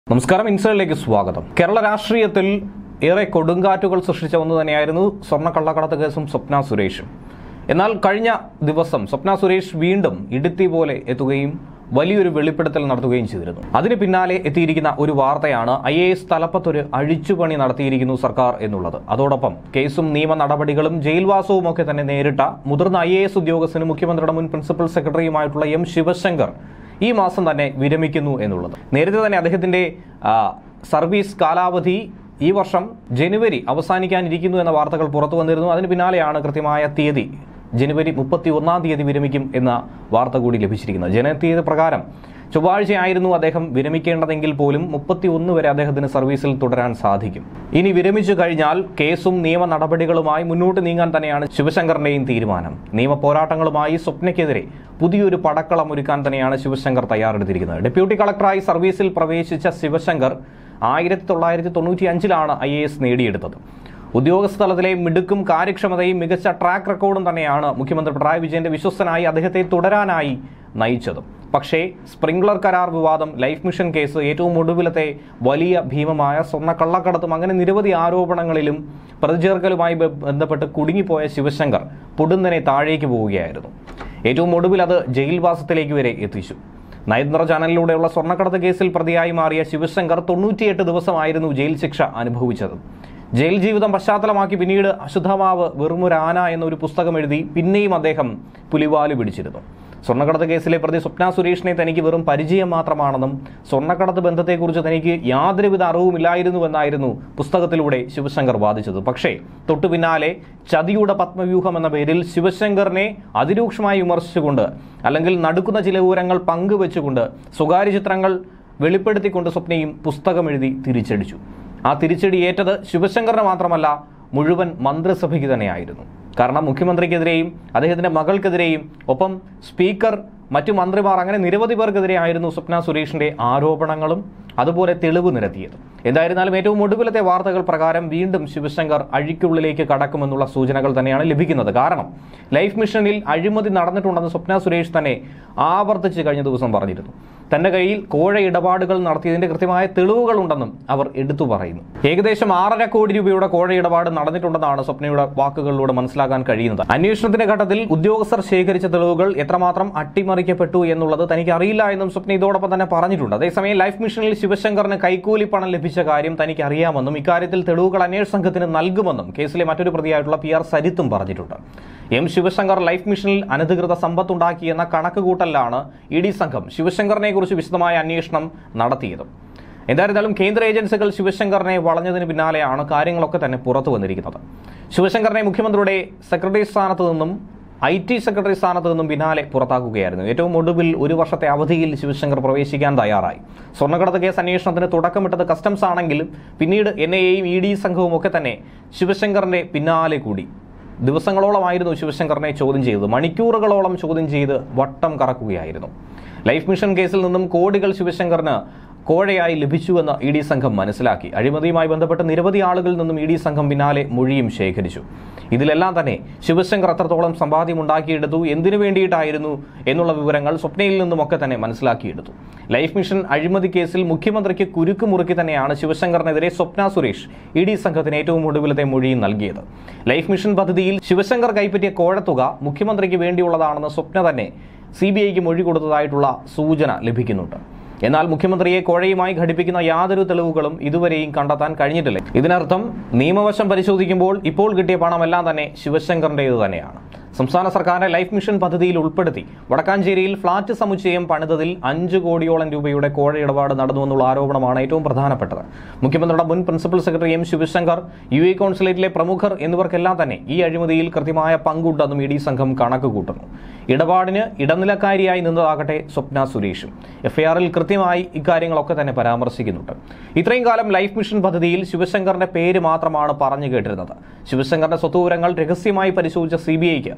നമസ്കാരം ഇൻസൈഡിലേക്ക് സ്വാഗതം കേരള രാഷ്ട്രീയത്തിൽ ഏറെ കൊടുങ്കാറ്റുകൾ സൃഷ്ടിച്ച ഒന്ന് തന്നെയായിരുന്നു സ്വർണ്ണ കള്ളക്കടത്ത് കേസും സ്വപ്ന സുരേഷും എന്നാൽ കഴിഞ്ഞ ദിവസം സ്വപ്ന സുരേഷ് വീണ്ടും ഇടുത്തി പോലെ എത്തുകയും വലിയൊരു വെളിപ്പെടുത്തൽ നടത്തുകയും ചെയ്തിരുന്നു അതിന് പിന്നാലെ എത്തിയിരിക്കുന്ന ഒരു വാർത്തയാണ് ഐ എ എസ് തലപ്പത്തൊരു അഴിച്ചുപണി നടത്തിയിരിക്കുന്നു സർക്കാർ എന്നുള്ളത് അതോടൊപ്പം കേസും നിയമ നടപടികളും ജയിൽവാസവും ഒക്കെ തന്നെ നേരിട്ട മുതിർന്ന ഐ എ എസ് ഉദ്യോഗസ്ഥനും മുഖ്യമന്ത്രിയുടെ മുൻ പ്രിൻസിപ്പൽ സെക്രട്ടറിയുമായിട്ടുള്ള എം ശിവശങ്കർ ഈ മാസം തന്നെ വിരമിക്കുന്നു എന്നുള്ളത് നേരത്തെ തന്നെ അദ്ദേഹത്തിന്റെ ആ, സർവീസ് കാലാവധി ഈ വർഷം ജനുവരി അവസാനിക്കാനിരിക്കുന്നു എന്ന വാർത്തകൾ പുറത്തു വന്നിരുന്നു അതിന് പിന്നാലെയാണ് കൃത്യമായ തീയതി ജനുവരി മുപ്പത്തി ഒന്നാം തീയതി വിരമിക്കും എന്ന വാർത്ത കൂടി ലഭിച്ചിരിക്കുന്നത് ജനതീയതി പ്രകാരം ചൊവ്വാഴ്ചയായിരുന്നു അദ്ദേഹം വിരമിക്കേണ്ടതെങ്കിൽ പോലും മുപ്പത്തി ഒന്ന് വരെ അദ്ദേഹത്തിന് സർവീസിൽ തുടരാൻ സാധിക്കും ഇനി വിരമിച്ചു കഴിഞ്ഞാൽ കേസും നിയമ നടപടികളുമായി മുന്നോട്ട് നീങ്ങാൻ തന്നെയാണ് ശിവശങ്കറിന്റെയും തീരുമാനം നിയമ പോരാട്ടങ്ങളുമായി സ്വപ്നയ്ക്കെതിരെ പുതിയൊരു പടക്കളം ഒരുക്കാൻ തന്നെയാണ് ശിവശങ്കർ തയ്യാറെടുത്തിരിക്കുന്നത് ഡെപ്യൂട്ടി കളക്ടറായി സർവീസിൽ പ്രവേശിച്ച ശിവശങ്കർ ആയിരത്തി തൊള്ളായിരത്തി തൊണ്ണൂറ്റി അഞ്ചിലാണ് ഐ എ എസ് നേടിയെടുത്തത് ഉദ്യോഗസ്ഥ തലത്തിലെ മിടുക്കും കാര്യക്ഷമതയും മികച്ച ട്രാക്ക് റെക്കോർഡും തന്നെയാണ് മുഖ്യമന്ത്രി പിണറായി വിജയന്റെ വിശ്വസ്തനായി അദ്ദേഹത്തെ തുടരാനായി നയിച്ചത് പക്ഷേ സ്പ്രിംഗ്ലർ കരാർ വിവാദം ലൈഫ് മിഷൻ കേസ് ഏറ്റവും ഒടുവിലത്തെ വലിയ ഭീമമായ സ്വർണ്ണ കള്ളക്കടത്തും അങ്ങനെ നിരവധി ആരോപണങ്ങളിലും പ്രതിചേർക്കലുമായി ബ- ബന്ധപ്പെട്ട് കുടുങ്ങിപ്പോയ ശിവശങ്കർ പൊടുന്നനെ താഴേക്ക് പോവുകയായിരുന്നു ഏറ്റവും ഒടുവിൽ അത് ജയിൽവാസത്തിലേക്ക് വരെ എത്തിച്ചു നയതന്ത്ര ചാനലിലൂടെയുള്ള സ്വർണ്ണക്കടത്ത് കേസിൽ പ്രതിയായി മാറിയ ശിവശങ്കർ തൊണ്ണൂറ്റിയെട്ട് ദിവസമായിരുന്നു ജയിൽ ശിക്ഷ അനുഭവിച്ചത് ജയിൽ ജീവിതം പശ്ചാത്തലമാക്കി പിന്നീട് അശുദ്ധമാവ് വെറുമൊരാന എന്നൊരു പുസ്തകം എഴുതി പിന്നെയും അദ്ദേഹം പുലിവാല് പിടിച്ചിരുന്നു സ്വർണ്ണക്കടത്ത് കേസിലെ പ്രതി സ്വപ്ന സുരേഷിനെ തനിക്ക് വെറും പരിചയം മാത്രമാണെന്നും സ്വർണ്ണക്കടത്ത് ബന്ധത്തെക്കുറിച്ച് തനിക്ക് യാതൊരുവിധ അറിവുമില്ലായിരുന്നുവെന്നായിരുന്നു പുസ്തകത്തിലൂടെ ശിവശങ്കർ വാദിച്ചത് പക്ഷേ തൊട്ടു പിന്നാലെ ചതിയുടെ പത്മവ്യൂഹം എന്ന പേരിൽ ശിവശങ്കറിനെ അതിരൂക്ഷമായി വിമർശിച്ചുകൊണ്ട് അല്ലെങ്കിൽ നടുക്കുന്ന ചില വിവരങ്ങൾ പങ്കുവെച്ചുകൊണ്ട് സ്വകാര്യ ചിത്രങ്ങൾ വെളിപ്പെടുത്തിക്കൊണ്ട് സ്വപ്നയും പുസ്തകം എഴുതി തിരിച്ചടിച്ചു ആ തിരിച്ചടി ഏറ്റത് ശിവശങ്കറിന് മാത്രമല്ല മുഴുവൻ മന്ത്രിസഭയ്ക്ക് തന്നെയായിരുന്നു കാരണം മുഖ്യമന്ത്രിക്കെതിരെയും അദ്ദേഹത്തിന്റെ മകൾക്കെതിരെയും ഒപ്പം സ്പീക്കർ മറ്റു മന്ത്രിമാർ അങ്ങനെ നിരവധി പേർക്കെതിരെ ആയിരുന്നു സ്വപ്ന സുരേഷിന്റെ ആരോപണങ്ങളും അതുപോലെ തെളിവ് നിരത്തിയത് എന്തായിരുന്നാലും ഏറ്റവും ഒടുവിലത്തെ വാർത്തകൾ പ്രകാരം വീണ്ടും ശിവശങ്കർ അഴിക്കുള്ളിലേക്ക് കടക്കുമെന്നുള്ള സൂചനകൾ തന്നെയാണ് ലഭിക്കുന്നത് കാരണം ലൈഫ് മിഷനിൽ അഴിമതി നടന്നിട്ടുണ്ടെന്ന് സ്വപ്ന സുരേഷ് തന്നെ ആവർത്തിച്ച് കഴിഞ്ഞ ദിവസം പറഞ്ഞിരുന്നു തന്റെ കയ്യിൽ കോഴ ഇടപാടുകൾ നടത്തിയതിന്റെ കൃത്യമായ തെളിവുകളുണ്ടെന്നും അവർ എടുത്തു പറയുന്നു ഏകദേശം ആറര കോടി രൂപയുടെ കോഴ ഇടപാട് നടന്നിട്ടുണ്ടെന്നാണ് സ്വപ്നയുടെ വാക്കുകളിലൂടെ മനസ്സിലാക്കാൻ കഴിയുന്നത് അന്വേഷണത്തിന്റെ ഘട്ടത്തിൽ ഉദ്യോഗസ്ഥർ ശേഖരിച്ച തെളിവുകൾ എത്രമാത്രം അട്ടിമറിക്കപ്പെട്ടു എന്നുള്ളത് തനിക്ക് അറിയില്ല എന്നും സ്വപ്ന ഇതോടൊപ്പം തന്നെ പറഞ്ഞിട്ടുണ്ട് അതേസമയം ലൈഫ് മിഷനിൽ ശിവശങ്കറിന് കൈക്കൂലി പണം ലഭിച്ച കാര്യം തനിക്ക് അറിയാമെന്നും ഇക്കാര്യത്തിൽ തെളിവുകൾ അന്വേഷണ സംഘത്തിന് നൽകുമെന്നും കേസിലെ മറ്റൊരു പ്രതിയായിട്ടുള്ള പി ആർ സരിത്തും പറഞ്ഞിട്ടുണ്ട് എം ശിവശങ്കർ ലൈഫ് മിഷനിൽ അനധികൃത സമ്പത്തുണ്ടാക്കിയെന്ന കണക്കുകൂട്ടലിലാണ് ഇ ഡി സംഘം ശിവശങ്കറിനെ കുറിച്ച് വിശദമായ അന്വേഷണം നടത്തിയത് എന്തായിരുന്നാലും കേന്ദ്ര ഏജൻസികൾ ശിവശങ്കറിനെ വളഞ്ഞതിന് പിന്നാലെയാണ് കാര്യങ്ങളൊക്കെ തന്നെ പുറത്തു വന്നിരിക്കുന്നത് ശിവശങ്കറിനെ മുഖ്യമന്ത്രിയുടെ സെക്രട്ടറി സ്ഥാനത്ത് നിന്നും ഐ ടി സെക്രട്ടറി സ്ഥാനത്ത് നിന്നും പിന്നാലെ പുറത്താക്കുകയായിരുന്നു ഏറ്റവും ഒടുവിൽ ഒരു വർഷത്തെ അവധിയിൽ ശിവശങ്കർ പ്രവേശിക്കാൻ തയ്യാറായി സ്വർണ്ണക്കടത്ത് കേസ് അന്വേഷണത്തിന് തുടക്കമിട്ടത് കസ്റ്റംസ് ആണെങ്കിലും പിന്നീട് എൻ ഐ എയും ഇ ഡി സംഘവും ഒക്കെ തന്നെ ശിവശങ്കറിന്റെ പിന്നാലെ കൂടി ദിവസങ്ങളോളമായിരുന്നു ശിവശങ്കറിനെ ചോദ്യം ചെയ്തത് മണിക്കൂറുകളോളം ചോദ്യം ചെയ്ത് വട്ടം കറക്കുകയായിരുന്നു ലൈഫ് മിഷൻ കേസിൽ നിന്നും കോടികൾ ശിവശങ്കറിന് കോഴയായി ലഭിച്ചുവെന്ന് ഇ ഡി സംഘം മനസ്സിലാക്കി അഴിമതിയുമായി ബന്ധപ്പെട്ട് നിരവധി ആളുകളിൽ നിന്നും ഇ ഡി സംഘം പിന്നാലെ മൊഴിയും ശേഖരിച്ചു ഇതിലെല്ലാം തന്നെ ശിവശങ്കർ എത്രത്തോളം സമ്പാദ്യം ഉണ്ടാക്കിയെടുത്തു എന്തിനു വേണ്ടിയിട്ടായിരുന്നു എന്നുള്ള വിവരങ്ങൾ സ്വപ്നയിൽ നിന്നുമൊക്കെ തന്നെ മനസ്സിലാക്കിയെടുത്തു ലൈഫ് മിഷൻ അഴിമതി കേസിൽ മുഖ്യമന്ത്രിക്ക് കുരുക്ക് മുറുക്കി തന്നെയാണ് ശിവശങ്കറിനെതിരെ സ്വപ്ന സുരേഷ് ഇ ഡി സംഘത്തിന് ഏറ്റവും ഒടുവിലത്തെ മൊഴിയും നൽകിയത് ലൈഫ് മിഷൻ പദ്ധതിയിൽ ശിവശങ്കർ കൈപ്പറ്റിയ കോഴത്തുക മുഖ്യമന്ത്രിക്ക് വേണ്ടിയുള്ളതാണെന്ന് സ്വപ്ന തന്നെ സി ബി ഐക്ക് മൊഴി കൊടുത്തതായിട്ടുള്ള സൂചന ലഭിക്കുന്നുണ്ട് എന്നാൽ മുഖ്യമന്ത്രിയെ കോഴയുമായി ഘടിപ്പിക്കുന്ന യാതൊരു തെളിവുകളും ഇതുവരെയും കണ്ടെത്താൻ കഴിഞ്ഞിട്ടില്ല ഇതിനർത്ഥം നിയമവശം പരിശോധിക്കുമ്പോൾ ഇപ്പോൾ കിട്ടിയ പണമെല്ലാം തന്നെ ശിവശങ്കറിൻ്റേത് തന്നെയാണ് സംസ്ഥാന സർക്കാരിന്റെ ലൈഫ് മിഷൻ പദ്ധതിയിൽ ഉൾപ്പെടുത്തി വടക്കാഞ്ചേരിയിൽ ഫ്ളാറ്റ് സമുച്ചയം പണിതതിൽ അഞ്ച് കോടിയോളം രൂപയുടെ കോഴ ഇടപാട് നടന്നുവെന്നുള്ള ആരോപണമാണ് ഏറ്റവും പ്രധാനപ്പെട്ടത് മുഖ്യമന്ത്രിയുടെ മുൻ principal secretary M Sivasankar U A കോൺസുലേറ്റിലെ പ്രമുഖർ എന്നിവർക്കെല്ലാം തന്നെ ഈ അഴിമതിയിൽ കൃത്യമായ പങ്കുണ്ടെന്നും ഇ ഡി സംഘം കണക്ക് കൂട്ടുന്നു ഇടപാടിന് ഇടനിലക്കാരിയായി നിന്നതാകട്ടെ സ്വപ്ന സുരേഷും എഫ്ഐആറിൽ കൃത്യമായി ഇക്കാര്യങ്ങളൊക്കെ തന്നെ പരാമർശിക്കുന്നുണ്ട് ഇത്രയും കാലം ലൈഫ് മിഷൻ പദ്ധതിയിൽ ശിവശങ്കറിന്റെ പേര് മാത്രമാണ് പറഞ്ഞു കേട്ടിരുന്നത് ശിവശങ്കറിന്റെ സ്വത്തുവിവരങ്ങൾ രഹസ്യമായി പരിശോധിച്ച സി ബി ഐക്ക്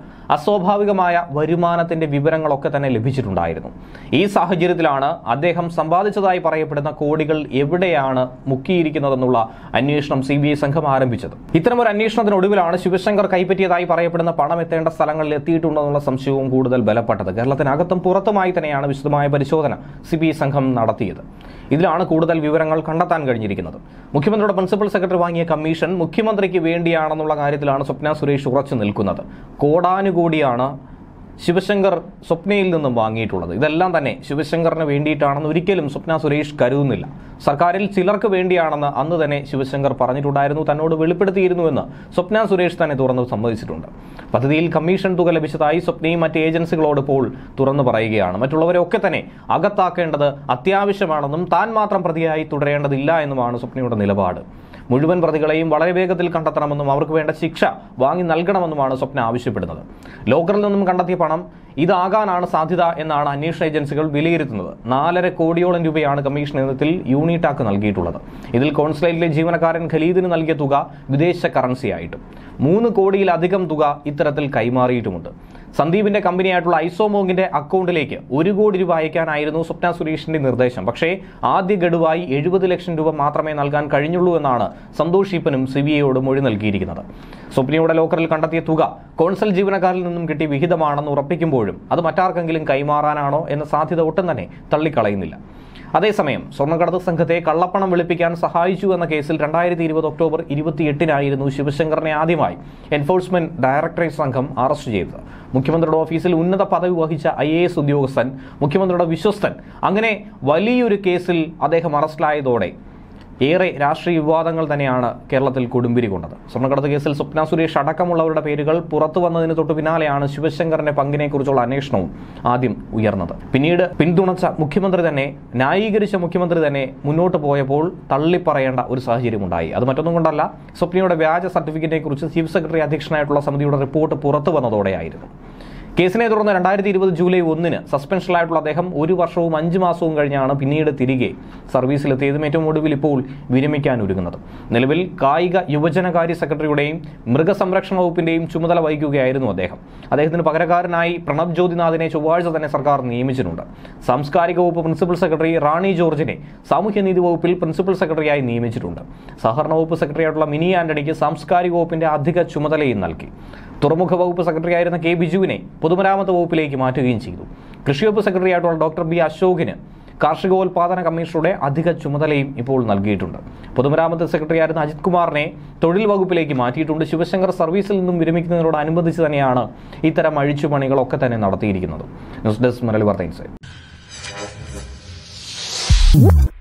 അസ്വാഭാവികമായ വരുമാനത്തിന്റെ വിവരങ്ങളൊക്കെ തന്നെ ലഭിച്ചിട്ടുണ്ടായിരുന്നു ഈ സാഹചര്യത്തിലാണ് അദ്ദേഹം സമ്പാദിച്ചതായി പറയപ്പെടുന്ന കോടികൾ എവിടെയാണ് മുക്കിയിരിക്കുന്നതെന്നുള്ള അന്വേഷണം സി ബി ഐ സംഘം ആരംഭിച്ചത് ഇത്തരമൊരു അന്വേഷണത്തിനൊടുവിലാണ് ശിവശങ്കർ കൈപ്പറ്റിയതായി പറയപ്പെടുന്ന പണം എത്തേണ്ട സ്ഥലങ്ങളിൽ എത്തിയിട്ടുണ്ടെന്നുള്ള സംശയവും കൂടുതൽ ബലപ്പെട്ടത് കേരളത്തിനകത്തും പുറത്തുമായി തന്നെയാണ് വിശദമായ പരിശോധന സി ബി ഐ സംഘം നടത്തിയത് ഇതിലാണ് കൂടുതൽ വിവരങ്ങൾ കണ്ടെത്താൻ കഴിഞ്ഞിരിക്കുന്നത് മുഖ്യമന്ത്രിയുടെ പ്രിൻസിപ്പൽ സെക്രട്ടറി വാങ്ങിയ കമ്മീഷൻ മുഖ്യമന്ത്രിക്ക് വേണ്ടിയാണെന്നുള്ള കാര്യത്തിലാണ് സ്വപ്ന സുരേഷ് ഉറച്ചു നിൽക്കുന്നത് കോടാനുകോടിയാണ് ശിവശങ്കർ സ്വപ്നയിൽ നിന്നും വാങ്ങിയിട്ടുള്ളത് ഇതെല്ലാം തന്നെ ശിവശങ്കറിന് വേണ്ടിയിട്ടാണെന്ന് ഒരിക്കലും സ്വപ്ന സുരേഷ് കരുതുന്നില്ല സർക്കാരിൽ ചിലർക്ക് വേണ്ടിയാണെന്ന് അന്ന് തന്നെ ശിവശങ്കർ പറഞ്ഞിട്ടുണ്ടായിരുന്നു തന്നോട് വെളിപ്പെടുത്തിയിരുന്നുവെന്ന് സ്വപ്ന സുരേഷ് തന്നെ തുറന്ന് സമ്മതിച്ചിട്ടുണ്ട് പദ്ധതിയിൽ കമ്മീഷൻ തുക ലഭിച്ചതായി സ്വപ്നയും മറ്റ് ഏജൻസികളോട് ഇപ്പോൾ തുറന്നു പറയുകയാണ് മറ്റുള്ളവരെയൊക്കെ തന്നെ അകത്താക്കേണ്ടത് അത്യാവശ്യമാണെന്നും താൻ മാത്രം പ്രതിയായി തുടരേണ്ടതില്ല എന്നുമാണ് സ്വപ്നയുടെ നിലപാട് മുഴുവൻ പ്രതികളെയും വളരെ വേഗത്തിൽ കണ്ടെത്തണമെന്നും അവർക്ക് വേണ്ട ശിക്ഷ വാങ്ങി നൽകണമെന്നുമാണ് സ്വപ്ന ആവശ്യപ്പെടുന്നത് ലോക്കറിൽ നിന്നും കണ്ടെത്തിയ പണം ഇതാകാനാണ് സാധ്യത എന്നാണ് അന്വേഷണ ഏജൻസികൾ വിലയിരുത്തുന്നത് നാലര കോടിയോളം രൂപയാണ് കമ്മീഷൻ ഇനത്തിൽ യൂണിടാക്ക് നൽകിയിട്ടുള്ളത് ഇതിൽ കോൺസുലേറ്റിലെ ജീവനക്കാരൻ ഖലീദിന് നൽകിയ തുക വിദേശ കറൻസിയായിട്ടും മൂന്ന് കോടിയിലധികം തുക ഇത്തരത്തിൽ കൈമാറിയിട്ടുമുണ്ട് സന്ദീപിന്റെ കമ്പനിയായിട്ടുള്ള ഐസോമോങ്ങിന്റെ അക്കൗണ്ടിലേക്ക് ഒരു കോടി രൂപ അയക്കാനായിരുന്നു സ്വപ്ന സുരേഷിന്റെ നിർദ്ദേശം പക്ഷേ ആദ്യ ഗഡുവായി എഴുപത് ലക്ഷം രൂപ മാത്രമേ നൽകാൻ കഴിഞ്ഞുള്ളൂ എന്നാണ് സന്തോഷ് ഈപ്പനും സി ബി ഐയോട് മൊഴി നൽകിയിരിക്കുന്നത് സ്വപ്നയുടെ ലോക്കറിൽ കണ്ടെത്തിയ തുക കോൺസൽ ജീവനക്കാരിൽ നിന്നും കിട്ടിയ വിഹിതമാണെന്ന് ഉറപ്പിക്കുമ്പോഴും അത് മറ്റാർക്കെങ്കിലും കൈമാറാനാണോ എന്ന സാധ്യത ഒട്ടും തന്നെ തള്ളിക്കളയുന്നില്ല അതേസമയം സ്വർണ്ണക്കടത്ത് സംഘത്തെ കള്ളപ്പണം വെളുപ്പിക്കാൻ സഹായിച്ചു എന്ന കേസിൽ രണ്ടായിരത്തി ഇരുപത് ഒക്ടോബർ ഇരുപത്തിയെട്ടിനായിരുന്നു ശിവശങ്കറിനെ ആദ്യമായി എൻഫോഴ്സ്മെന്റ് ഡയറക്ടറേറ്റ് സംഘം അറസ്റ്റ് ചെയ്തത് മുഖ്യമന്ത്രിയുടെ ഓഫീസിൽ ഉന്നത പദവി വഹിച്ച ഐ എ എസ് ഉദ്യോഗസ്ഥൻ മുഖ്യമന്ത്രിയുടെ വിശ്വസ്തൻ അങ്ങനെ വലിയൊരു കേസിൽ അദ്ദേഹം അറസ്റ്റിലായതോടെ ഏറെ രാഷ്ട്രീയ വിവാദങ്ങൾ തന്നെയാണ് കേരളത്തിൽ കൊടുമ്പിരി കൊണ്ടത് സ്വർണ്ണക്കടത്ത് കേസിൽ സ്വപ്ന സുരേഷ് അടക്കമുള്ളവരുടെ പേരുകൾ പുറത്തു വന്നതിന് തൊട്ടു പിന്നാലെയാണ് ശിവശങ്കറിന്റെ പങ്കിനെക്കുറിച്ചുള്ള അന്വേഷണവും ആദ്യം ഉയർന്നത് പിന്നീട് പിന്തുണച്ച മുഖ്യമന്ത്രി തന്നെ ന്യായീകരിച്ച മുഖ്യമന്ത്രി തന്നെ മുന്നോട്ട് പോയപ്പോൾ തള്ളിപ്പറയേണ്ട ഒരു സാഹചര്യം ഉണ്ടായി അത് മറ്റൊന്നും കൊണ്ടല്ല സ്വപ്നയുടെ വ്യാജ സർട്ടിഫിക്കറ്റിനെ കുറിച്ച് ചീഫ് സെക്രട്ടറി അധ്യക്ഷനായിട്ടുള്ള സമിതിയുടെ റിപ്പോർട്ട് പുറത്തു വന്നതോടെയായിരുന്നു കേസിനെ തുടർന്ന് രണ്ടായിരത്തി ഇരുപത് ജൂലൈ ഒന്നിന് സസ്പെൻഷനിലായിട്ടുള്ള അദ്ദേഹം ഒരു വർഷവും അഞ്ച് മാസവും കഴിഞ്ഞാണ് പിന്നീട് തിരികെ സർവീസിലെത്തിയതും ഏറ്റവും ഒടുവിൽ ഇപ്പോൾ വിരമിക്കാൻ ഒരുങ്ങുന്നത് നിലവിൽ കായിക യുവജനകാര്യ സെക്രട്ടറിയുടെയും മൃഗസംരക്ഷണ വകുപ്പിന്റെയും ചുമതല വഹിക്കുകയായിരുന്നു അദ്ദേഹം അദ്ദേഹത്തിന് പകരക്കാരനായി പ്രണബ് ജ്യോതിനാഥിനെ ചൊവ്വാഴ്ച തന്നെ സർക്കാർ നിയമിച്ചിട്ടുണ്ട് സാംസ്കാരിക വകുപ്പ് പ്രിൻസിപ്പൽ സെക്രട്ടറി റാണി ജോർജിനെ സാമൂഹ്യനീതി വകുപ്പിൽ പ്രിൻസിപ്പൽ സെക്രട്ടറിയായി നിയമിച്ചിട്ടുണ്ട് സഹകരണ വകുപ്പ് സെക്രട്ടറിയായിട്ടുള്ള മിനി ആന്റണിക്ക് സാംസ്കാരിക വകുപ്പിന്റെ അധിക ചുമതലയും നൽകി തുറമുഖ വകുപ്പ് സെക്രട്ടറിയായിരുന്ന കെ ബിജുവിനെ പൊതുമരാമത്ത് വകുപ്പിലേക്ക് മാറ്റുകയും ചെയ്തു കൃഷി വകുപ്പ് സെക്രട്ടറിയായിട്ടുള്ള ഡോക്ടർ ബി അശോകിന് കാർഷികോൽപാദന കമ്മീഷണറുടെ അധിക ചുമതലയും ഇപ്പോൾ നൽകിയിട്ടുണ്ട് പൊതുമരാമത്ത് സെക്രട്ടറിയായിരുന്ന അജിത് കുമാറിനെ തൊഴിൽ വകുപ്പിലേക്ക് മാറ്റിയിട്ടുണ്ട് ശിവശങ്കർ സർവീസിൽ നിന്നും വിരമിക്കുന്നതിനോടനുബന്ധിച്ച് തന്നെയാണ് ഇത്തരം അഴിച്ചുപണികളൊക്കെ തന്നെ നടത്തിയിരിക്കുന്നത് ന്യൂസ് ഡെസ്ക് മലയാളി വാർത്ത ഇൻസൈറ്റ്